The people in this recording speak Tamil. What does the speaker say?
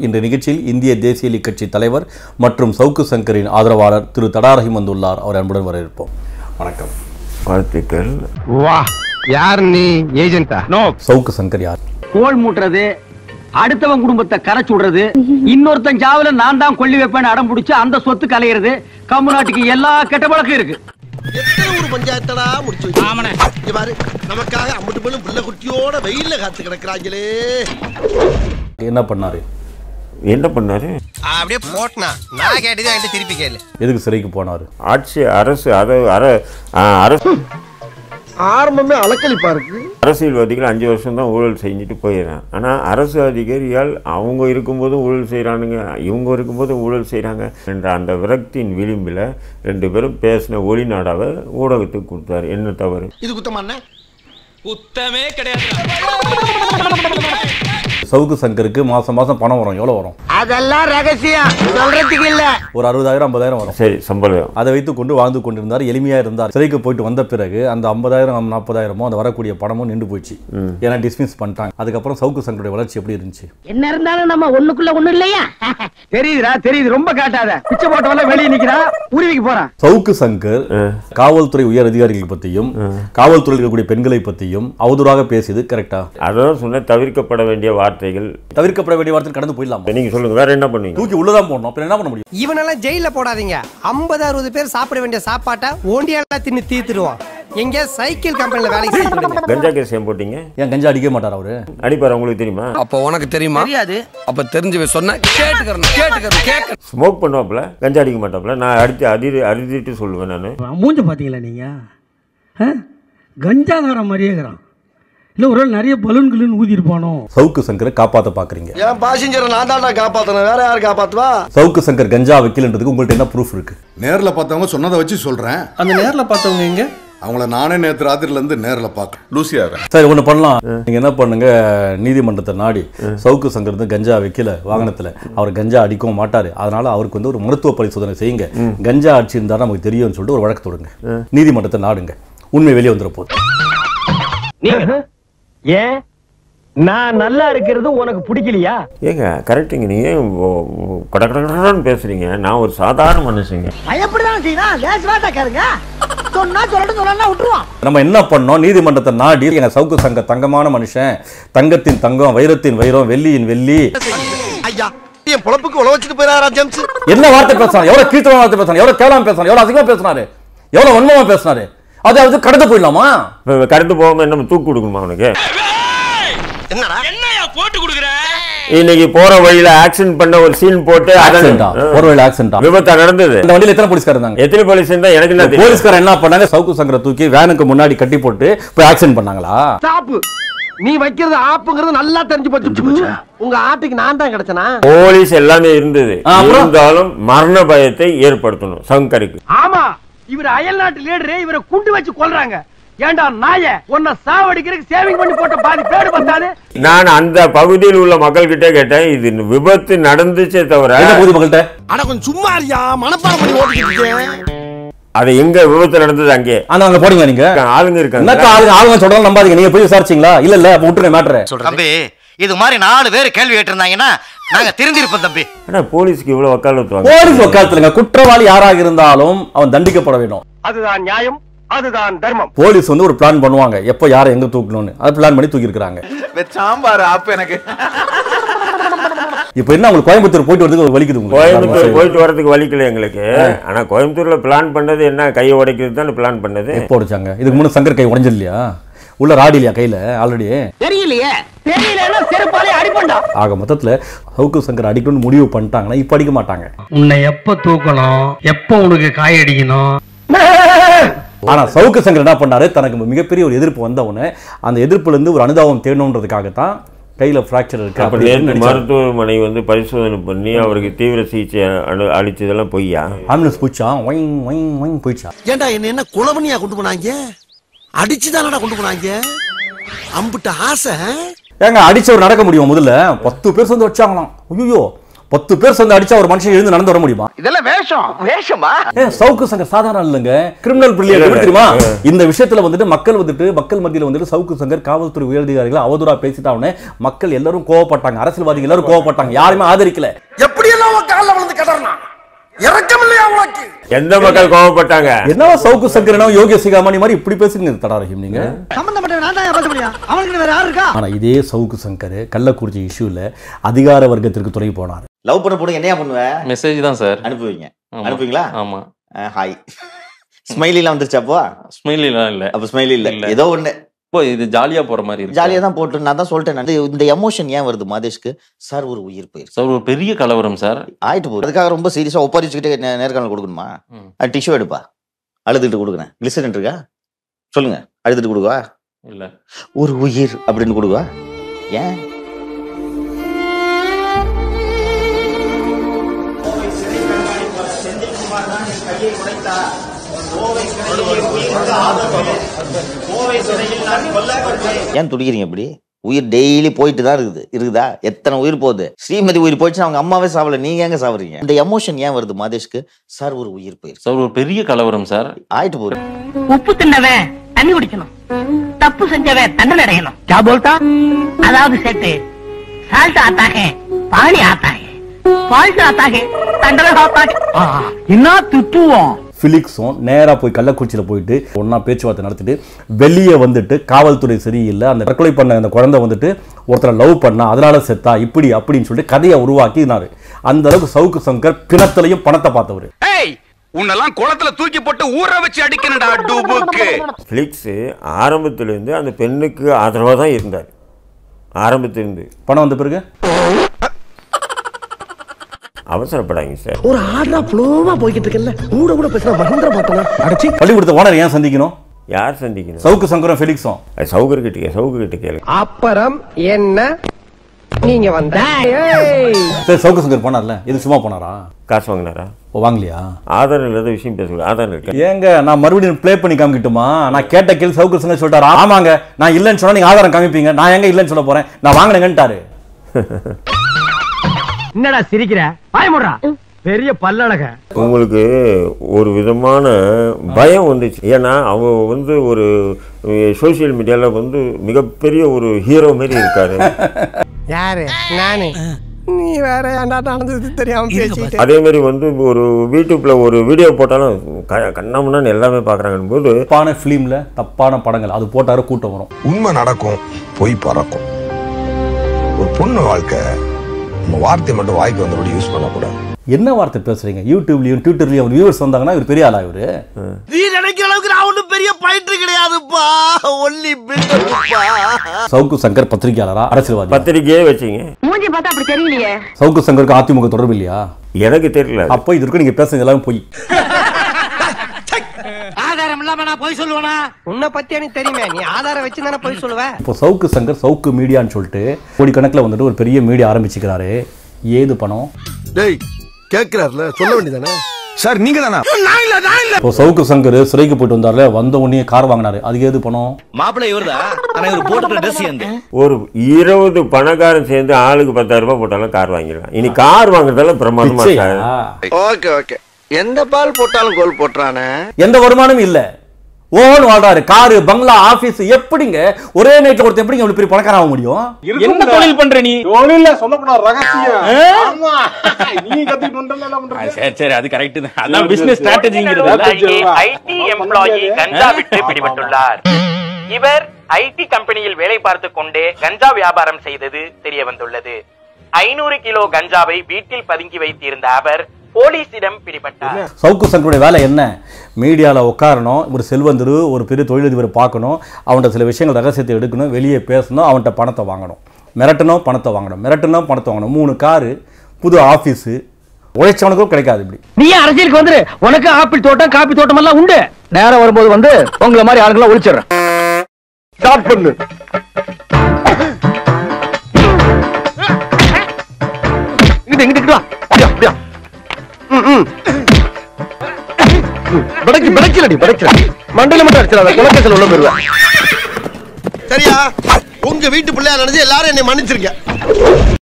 இந்த நிகழ்ச்சியில் இந்திய தேசிய லீக் கட்சி தலைவர் மற்றும் சவுக்கு சங்கரின் ஆதரவாளர் திரு தடாரஹிம் வந்துள்ளார் அவர் அன்புடன் வரவேற்போம் வணக்கம் வாழ்த்துக்கள் வா யார் நீ ஏஜென்டா நோ சவுக்கு சங்கர் யார் கோல் மூட்டுறது அடுத்தவன் குடும்பத்தை கரைச்சு விடுறது இன்னொருத்தன் ஜாவில நான் தான் கொல்லி வைப்பேன்னு அடம் பிடிச்சு அந்த சொத்து கலையிறது கம்முநாட்டுக்கு எல்லா கெட்ட பழக்கம் இருக்கு எத்தனை ஊர் பஞ்சாயத்தடா முடிச்சு வச்சு இங்க பாரு நமக்காக அம்பட்டு பெண்ணும் புள்ள குட்டியோட வெயில்ல காத்து கிடக்குறாங்களே என்ன பண்ணாரு என்ன பண்ணாரு அப்படியே போட்டனா நான் கேட்டது என்கிட்ட திருப்பி கேளு எதுக்கு சிறைக்கு போனார் ஆட்சி அரசு அதை அர ஆ, அரசு ஆரம்பமே அலக்களிப்பா இருக்கு அரசியல்வாதிகள் அஞ்சு வருஷம் தான் ஊழல் செஞ்சுட்டு போயிடுறான் ஆனால் அரசு அதிகாரிகள் அவங்க இருக்கும்போதும் ஊழல் செய்கிறானுங்க இவங்க இருக்கும்போதும் ஊழல் செய்கிறாங்க என்ற அந்த விரக்தியின் விளிம்பில் ரெண்டு பேரும் பேசின ஒளிநாடாவை ஊடகத்துக்கு கொடுத்தாரு என்ன தவறு இது குத்தமான சவுக்கு சங்கருக்கு மாசம் மாசம் பணம் வரும் எவ்வளவு வரும் அதெல்லாம் ரகசியம் சொல்றதுக்கு இல்ல ஒரு அறுபதாயிரம் ஐம்பதாயிரம் வரும் சரி சம்பளம் அதை வைத்துக் கொண்டு வாழ்ந்து கொண்டிருந்தார் எளிமையா இருந்தார் சிறைக்கு போயிட்டு வந்த பிறகு அந்த ஐம்பதாயிரம் நாற்பதாயிரமோ அந்த வரக்கூடிய பணமும் நின்று போயிடுச்சு ஏன்னா டிஸ்மிஸ் பண்ணிட்டாங்க அதுக்கப்புறம் சவுக்கு சங்கருடைய வளர்ச்சி எப்படி இருந்துச்சு என்ன இருந்தாலும் நம்ம ஒண்ணுக்குள்ள ஒண்ணு இல்லையா தெரியுதுடா தெரியுது ரொம்ப காட்டாத பிச்சை போட்டவன வெளியே நிக்கிறா உருவிக்கு போறான் சவுக்கு சங்கர் காவல்துறை உயர் அதிகாரிகள் பத்தியும் காவல்துறையில் இருக்கக்கூடிய பெண்களை பத்தியும் அவதூறாக பேசியது கரெக்டா அதான் சொன்ன தவிர்க்கப்பட வேண்டிய வார்த்தைகள் தவிர்க்கப்பட வேண்டிய வார்த்தை கடந்து போயிடலாம் நீங்க சொல்லுங்க வேற என்ன பண்ணுவீங்க தூக்கி உள்ளதான் போடணும் அப்புறம் என்ன பண்ண முடியும் இவனெல்லாம் ஜெயில போடாதீங்க ஐம்பது அறுபது பேர் சாப்பிட வேண்டிய சாப்பாட்டை ஓண்டியாலாம் தின்னு தீர்த்துடுவான் எங்க சைக்கிள் கம்பெனில வேலைக்கு சேர்த்து விடுங்க கஞ்சா கேஸ் ஏன் போட்டீங்க ஏன் கஞ்சா அடிக்க மாட்டார் அவரு அடிப்பார் உங்களுக்கு தெரியுமா அப்ப உனக்கு தெரியுமா தெரியாது அப்ப தெரிஞ்சு சொன்ன கேட்டுக்கிறேன் கேட்டுக்கிறேன் கேட்க ஸ்மோக் பண்ணுவாப்புல கஞ்சா அடிக்க மாட்டாப்புல நான் அடித்து அடி அறுதிட்டு சொல்லுவேன் நான் மூஞ்ச பாத்தீங்களா நீங்க ஆ? கஞ்சாதார மாதிரியே இருக்கிறான் இல்லை ஒரு வேளை நிறைய பலூன் கிலூன் ஊதிருப்பானோ சவுக்கு சங்கரை காப்பாத்த பாக்குறீங்க என் பாசஞ்சரை நான் தான்டா காப்பாத்தணும் வேற யாரு காப்பாத்துவா சவுக்கு சங்கர் கஞ்சா வைக்கலன்றதுக்கு உங்கள்ட்ட என்ன ப்ரூஃப் இருக்கு நேர்ல பார்த்தவங்க சொன்னதை வச்சு சொல்றேன் அந்த நேர்ல பார்த்தவங்க எங்க அவங்கள நானே நேத்து ராத்திரில இருந்து நேர்ல பார்க்க லூசியா சரி ஒண்ணு பண்ணலாம் நீங்க என்ன பண்ணுங்க நீதிமன்றத்தை நாடி சவுக்கு சங்கர் வந்து கஞ்சா வைக்கல வாகனத்துல அவர் கஞ்சா அடிக்கவும் மாட்டாரு அதனால அவருக்கு வந்து ஒரு மருத்துவ பரிசோதனை செய்யுங்க கஞ்சா அடிச்சு இருந்தா நமக்கு தெரியும்னு சொல்லிட்டு ஒரு வழக்கு தொடுங்க நீதிமன்றத்தை நாடுங்க உண்மை வெளியே வந்துட போகுது ஏன் நான் நல்லா இருக்கிறது உனக்கு பிடிக்கலையா ஏங்க கரெக்டுங்க நீங்க ஏன் ஓ- ஓ- கட கட கடன்னு பேசுறீங்க நான் ஒரு சாதாரண மனுஷங்க பயப்படதான் செய்யணும் லேஸ் வாட்டா கேளுங்க சொன்னா சொல்லட்டும் சொல்லலாம் விட்டுருவான் நம்ம என்ன பண்ணோம் நீதிமன்றத்தை நாடி எங்க சவுக்கு சங்க தங்கமான மனுஷன் தங்கத்தின் தங்கம் வைரத்தின் வைரம் வெள்ளியின் வெள்ளி ஐயா என் பொழப்புக்கு உழ வச்சுட்டு போயிடாரா ஜேம்ஸ் என்ன வார்த்தை பேசுறான் எவ்வளவு கீழ்த்தமான வார்த்தை பேசுறான் எவ்வளவு கேவலமா பேசுறான் எவ்வளவு அதிகமா பேசுனாரு எவ்வளவு வன்மமா பேசுனாரு அதாவது கடந்து போயிடலாமா இப்ப கடந்து போகாம நம்ம தூக்கு கொடுக்கணுமா அவனுக்கு என்னடா இன்னைக்கு போற வழியில ஆக்சிடென்ட் பண்ண ஒரு சீன் போட்டு அதன்- ஆக்சிடென்டா ஒரு வேளை ஆக்சிடென்டா விபத்தா நடந்தது இந்த வண்டியில எத்தனை போலீஸ்கார் இருந்தாங்க எத்தனை போலீஸ் இருந்தா எனக்கு என்ன தெரியும் போலீஸ்காரன் என்ன பண்ணாங்க சவுக்கு சங்கரை தூக்கி வேனுக்கு முன்னாடி கட்டி போட்டு போய் ஆக்சிடென்ட் பண்ணாங்களா ஸ்டாப்பு நீ வைக்கிறது ஆப்புங்கிறது நல்லா தெரிஞ்சு போச்சு உங்க ஆட்டுக்கு நான் தான் கிடைச்சனா போலீஸ் எல்லாமே இருந்தது ஆ, அப்புறம்? இருந்தாலும் மரண பயத்தை ஏற்படுத்தணும் சங்கருக்கு ஆமா இவர் அயல் நாட்டு லீடரு இவரை குண்டு வச்சு கொல்றாங்க ஏண்டா நாய உன்னை சாவடிக்கிறதுக்கு சேவிங் பண்ணி போட்ட பாதி பேடு பார்த்தாரு நான் அந்த பகுதியில் உள்ள மக்கள் கிட்ட கேட்டேன் இது விபத்து நடந்துச்சே தவிர எந்த பகுதி மக்கள்கிட்ட அட கொஞ்சம் சும்மா இருக்கியா மனப்பாடம் பண்ணி ஓட்டிக்கிட்டு இருக்கேன். அது எங்க விபத்து நடந்தது அங்கே ஆனா அங்க போறீங்களா நீங்க ஆளுங்க என்ன இருக்காங்க ஆளுங்க ஆளுங்க சொல்றாங்க நம்பாதீங்க நீங்க போய் விசாரிச்சீங்களா இல்ல இல்ல அப்ப விட்டுருங்க மேட்ரு தம்பி இது மாதிரி நாலு பேர் கேள்வி கேட்டிருந்தாங்கன்னா நாங்க தெரிஞ்சிருப்போம் தம்பி ஆனா போலீஸ்க்கு இவ்வளவு வக்காலத்து வாங்க போலீஸ் வக்காலத்துலங்க குற்றவாளி யாராக இருந்தாலும் அவன் தண்டிக்கப்பட வேண்டும் அதுதான் நியாயம் அதுதான் தர்மம் போலீஸ் வந்து ஒரு பிளான் பண்ணுவாங்க எப்போ யாரை எங்க தூக்கணும்னு அது பிளான் பண்ணி தூக்கி இருக்காங்க சாம்பார் ஆப்பு எனக்கு இப்போ என்ன உங்களுக்கு கோயம்புத்தூர் போயிட்டு வரதுக்கு வலிக்குது உங்களுக்கு கோயம்புத்தூர் போயிட்டு வரதுக்கு வலிக்கல எங்களுக்கு ஆனா கோயம்புத்தூர்ல பிளான் பண்ணது என்ன கையை உடைக்கிறது தான் பிளான் பண்ணது எப்போ உடைச்சாங்க இதுக்கு முன்னாடி சங்கர் கை உடைஞ்சது இல்லையா உள்ள ராடி இல்லையா கையில ஆல்ரெடி தெரியலையே தெரியலன்னா செருப்பாலே அடிப்பண்டா ஆக மொத்தத்துல சவுக்கு சங்கர் அடிக்கணும்னு முடிவு பண்ணிட்டாங்கன்னா இப்போ அடிக்க மாட்டாங்க உன்னை எப்ப தூக்கணும் எப்ப உனக்கு காயடிக்கணும் ஆனா சவுக்கு சங்கர் என்ன பண்ணாரு தனக்கு மிகப்பெரிய ஒரு எதிர்ப்பு வந்தவொடனே அந்த எதிர்ப்புல இருந்து ஒரு அனுதாபம் தேடணுன்றதுக்காகத்தான் கையில ஃப்ராக்சர் இருக்கு அப்ப அப்படி நேற்று நினைச்சாரு. மருத்துவமனை வந்து பரிசோதனை பண்ணி அவருக்கு தீவிர சிகிச்சை அனு அளிச்சதெல்லாம் பொய்யா ஆம்புலன்ஸ் போச்சா ஒயின் ஒயின் ஒயின் போயிடுச்சா ஏன்டா என்ன என்ன குளவனியா கொண்டு போனாங்க அடிச்சுதானடா கொண்டு போனாங்க அம்புட்ட ஆசை ஏங்க அடிச்சவர் நடக்க முடியும் முதல்ல பத்து பேர் சேர்ந்து வச்சாங்களாம் ஐயோ பத்து பேர் சேர்ந்து அடிச்சா ஒரு மனுஷன் எழுந்து நடந்து வர முடியுமா இதெல்லாம் வேஷம் வேஷமா ஏ சவுக்கு சங்கர் சாதாரண இல்லைங்க கிரிமினல் பிரில்லியன்ட் எப்படி தெரியுமா இந்த விஷயத்துல வந்துட்டு மக்கள் வந்துட்டு மக்கள் மத்தியில வந்துட்டு சவுக்கு சங்கர் காவல்துறை உயரதிகாரிகள் அவதூறா பேசிட்டாவுனே மக்கள் எல்லாரும் கோவப்பட்டாங்க அரசியல்வாதிகள் எல்லாரும் கோவப்பட்டாங்க யாருமே ஆதரிக்கல எப்படி எல்லாம் உன் கால்ல விழுந்து கிடறான் இறக்கம் இல்லையா உனக்கு எந்த மக்கள் கோவப்பட்டாங்க என்னவா சவுக்கு சங்கர் என்ன யோகிய சிகாமணி மாதிரி இப்படி பேசுறீங்க தடாரஹிம் நீங்க சம்பந்தப்பட்ட நான் தான் பேச முடியும் அவனுக்கு வேற யாரு இருக்கா ஆனா இதே சவுக்கு சங்கர் கள்ளக்குறிச்சி இஷ்யூல அதிகார வர்க்கத்திற்கு துணை போனார் லவ் பண்ண போட என்னையா பண்ணுவ மெசேஜ் தான் சார் அனுப்புவீங்க ஆமா. அனுப்புவீங்களா ஆமா ஹாய் ஸ்மைலிலாம் வந்துருச்சா அப்போ ஸ்மைலிலாம் இல்ல அப்ப ஸ்மைலி இல்ல இல்ல. ஏதோ ஒண்ணு இப்போ இது ஜாலியா போற மாதிரி இருக்கு ஜாலியா தான் போட்டு நான் தான் சொல்லிட்டேன் நான். இந்த எமோஷன் ஏன் வருது மாதேஷ்க்கு சார் ஒரு உயிர் போயிருக்கு சார் ஒரு பெரிய கலவரம் சார் ஆயிட்டு போகுது அதுக்காக ரொம்ப சீரியஸா ஒப்பாரிச்சுக்கிட்டே நே- நேர்காணல் கொடுக்கணுமா ம். அது டிஷ்யூ எடுப்பா அழுதுட்டு கொடுக்குறேன் கிளிசரின் இருக்கா சொல்லுங்க அழுதுட்டு கொடுக்கவா இல்ல ஒரு உயிர் அப்படின்னு கொடுக்கவா ஏன் ஏன் துடிக்கிறீங்க இப்படி உயிர் டெய்லி போயிட்டு தான் இருக்குது இருக்குதா எத்தனை உயிர் போகுது ஸ்ரீமதி உயிர் போயிடுச்சு அவங்க அம்மாவே சாவல நீங்க எங்க சாவறீங்க இந்த எமோஷன் ஏன் வருது மாதேஷ்க்கு சார் ஒரு உயிர் போயிருக்கு சார் ஒரு பெரிய கலவரம் சார் ஆயிட்டு போகுது உப்பு தின்னவன் தண்ணி குடிக்கணும் தப்பு செஞ்சவன் தண்டனை அடையணும் क्या बोलता அதாவது செட்டு சால்ட் ஆத்தா है பாணி ஆத்தா है ஃபால்ட் ஆத்தா है தண்டனை ஆத்தா है என்ன திட்டுவோம் பிலிக்ஸும் நேரா போய் கள்ளக்குறிச்சியில் போயிட்டு ஒண்ணா பேச்சுவார்த்தை நடத்திட்டு வெளியே வந்துட்டு காவல்துறை சரியில்லை அந்த தற்கொலை பண்ண அந்த குழந்தை வந்துட்டு ஒருத்தரை லவ் பண்ணா அதனால செத்தா இப்படி அப்படின்னு சொல்லிட்டு கதையை உருவாக்கினாரு அந்த அளவுக்கு சவுக்கு சங்கர் பிணத்திலையும் பணத்தை பார்த்தவர் ஏய் உன்னெல்லாம் குளத்துல தூக்கி போட்டு ஊற வச்சு அடிக்கணும்டா டூபுக்கு ஃபிளிக்ஸு ஆரம்பத்திலேருந்து அந்த பெண்ணுக்கு ஆதரவாக தான் இருந்தார் ஆரம்பத்திலேருந்து பணம் வந்த பிறகு அவசரப்படாங்க சார் ஒரு ஆர்டரா ஃப்ளோவா போய்கிட்டு இருக்கல கூட கூட பேசுற மகேந்திர மாட்டேன் அடச்சி பள்ளிக்கூடத்தை ஓனர் ஏன் சந்திக்கணும் யார் சந்திக்கணும் சவுக்கு சங்கரும் ஃபெலிக்ஸும் அது சவுகர் கிட்ட கே சவுக்கு கிட்ட கேளு அப்புறம் என்ன நீங்க வந்த சரி சவுக்கு சங்கர் போனார்ல இது சும்மா போனாரா காசு வாங்கினாரா ஓ வாங்கலையா ஆதாரம் இல்லாத விஷயம் பேசக்கூடாது ஆதாரம் இருக்கா ஏங்க நான் மறுபடியும் ப்ளே பண்ணி காமிக்கட்டுமா நான் கேட்ட கேள்வி சவுக்கு சங்கர் சொல்லிட்டாரு ஆமாங்க நான் இல்லைன்னு சொன்னா நீங்க ஆதாரம் காமிப்பீங்க நான் எங்க இல்லைன்னு சொல்ல போறேன் நான் வாங்கினேங்கன்ட்டாரு என்னடா சிரிக்கிற பயமுடுறா பெரிய பல்லழக உங்களுக்கு ஒரு விதமான பயம் வந்துச்சு ஏன்னா அவ வந்து ஒரு சோஷியல் மீடியாவில் வந்து மிகப்பெரிய ஒரு ஹீரோ மாதிரி இருக்காரு யாரு நானு நீ வேற ஏன்டா நடந்தது தெரியாம பேசிட்டு அதே மாதிரி வந்து ஒரு யூடியூப்ல ஒரு வீடியோ போட்டாலும் க- கண்ணாமண்ணான்னு எல்லாமே பார்க்குறாங்கன்னு போது தப்பான ஃபிலிம்ல தப்பான படங்கள் அது போட்டாரு கூட்டம் வரும் உண்மை நடக்கும் பொய் பறக்கும் ஒரு பொண்ணு வாழ்க்கை நம்ம வார்த்தை மட்டும் வாய்க்கு வந்தபடி யூஸ் பண்ணக்கூடாது என்ன வார்த்தை பேசுறீங்க யூடியூப்லயும் ட்விட்டர்லயும் வியூவர்ஸ் வந்தாங்கன்னா இவர் பெரிய ஆளா இவரு நீ நினைக்கிற அளவுக்கு நான் ஒண்ணும் பெரிய பயிற்று கிடையாதுப்பா ஒல்லி பில்டர்ப்பா சவுக்கு சங்கர் பத்திரிகையாளரா அரசியல்வாதி பத்திரிக்கையே வச்சிங்க மூஞ்சி பார்த்தா அப்படி தெரியலையே சவுக்கு சங்கருக்கு அதிமுக தொடர்பு இல்லையா எனக்கு தெரியல அப்போ இதற்கு நீங்க பேசுறது எல்லாமே போய் ஆதாரம் இல்லாம நான் போய் சொல்லுவேனா உன்னை பத்தி எனக்கு தெரியுமே நீ ஆதாரம் வச்சு தானே போய் சொல்லுவ இப்போ சவுக்கு சங்கர் சவுக்கு மீடியான்னு சொல்லிட்டு கோடிக்கணக்கில் வந்துட்டு ஒரு பெரிய மீடியா ஆரம்பிச்சுக்கிறாரு ஏது பணம் டேய் கேக்குறாருல சொல்ல வேண்டியதானே சார் நீங்க தானா இப்போ சவுக்கு சங்கர் சிறைக்கு போயிட்டு வந்தார்ல வந்த உடனே கார் வாங்கினாரு அதுக்கு ஏது பணம் மாப்பிள்ளை இவர்தா ஆனா இவர் போட்டுக்கிற ட்ரெஸ் எந்த ஒரு இருபது பணக்காரன் சேர்ந்து ஆளுக்கு பத்தாயிரம் ரூபாய் போட்டாலும் கார் வாங்கிடலாம் இனி கார் வாங்குறதால பிரமாதமா பிச்சையா? சார் ஓகே ஓகே எந்த பால் போட்டாலும் கோல் போட்டுறானே எந்த வருமானமும் இல்ல ஓன் வாழ்றாரு காரு பங்களா ஆபீஸ் எப்படிங்க ஒரே நைட்ல ஒருத்தர் எப்படிங்க இவ்வளவு பெரிய பணக்காரன் ஆக முடியும் என்ன தொழில் பண்ற நீ தொழில சொல்லக்கூடாது ரகசியம் ஆமா நீ கத்திட்டு வந்தல என்ன பண்ற சரி சரி அது கரெக்ட் தான் அதான் பிசினஸ் ஸ்ட்ராட்டஜிங்கிறது ஐடி எம்ப்ளாயி கஞ்சா விட்டு பிடிபட்டுள்ளார் இவர் ஐடி கம்பெனியில் வேலை பார்த்து கொண்டே கஞ்சா வியாபாரம் செய்தது தெரிய வந்துள்ளது ஐநூறு கிலோ கஞ்சாவை வீட்டில் பதுங்கி வைத்திருந்த அவர் போலீசிடம் பிடிபட்டார் சவுக்கு சங்கருடைய வேலை என்ன மீடியாவில் உட்காரணும் ஒரு செல்வந்தர் ஒரு பெரிய தொழிலதிபரை பார்க்கணும் அவன்கிட்ட சில விஷயங்கள் ரகசியத்தை எடுக்கணும் வெளியே பேசணும் அவன்கிட்ட பணத்தை வாங்கணும் மிரட்டணும் பணத்தை வாங்கணும் மிரட்டணும் பணத்தை வாங்கணும் மூணு காரு புது ஆஃபீஸு உழைச்சவனுக்கும் கிடைக்காது இப்படி நீ அரசியலுக்கு வந்துரு உனக்கு ஆப்பிள் தோட்டம் காப்பி தோட்டம் எல்லாம் உண்டு நேரம் வரும்போது வந்து உங்களை மாதிரி ஆளுங்களை ஒழிச்சிடுறேன் ஸ்டார்ட் பண்ணு இங்கிட்டு இங்கிட்டு வா அப்படியா அப்படியா ம், ம். படைக்கு படைக்கலடி படைக்கல மண்டையில மட்டும் அடிச்சிடாத குலக்கேசல் உள்ள போயிருவேன் சரியா உங்க வீட்டு பிள்ளையா நினைச்சு எல்லாரும் என்னை மன்னிச்சிருக்க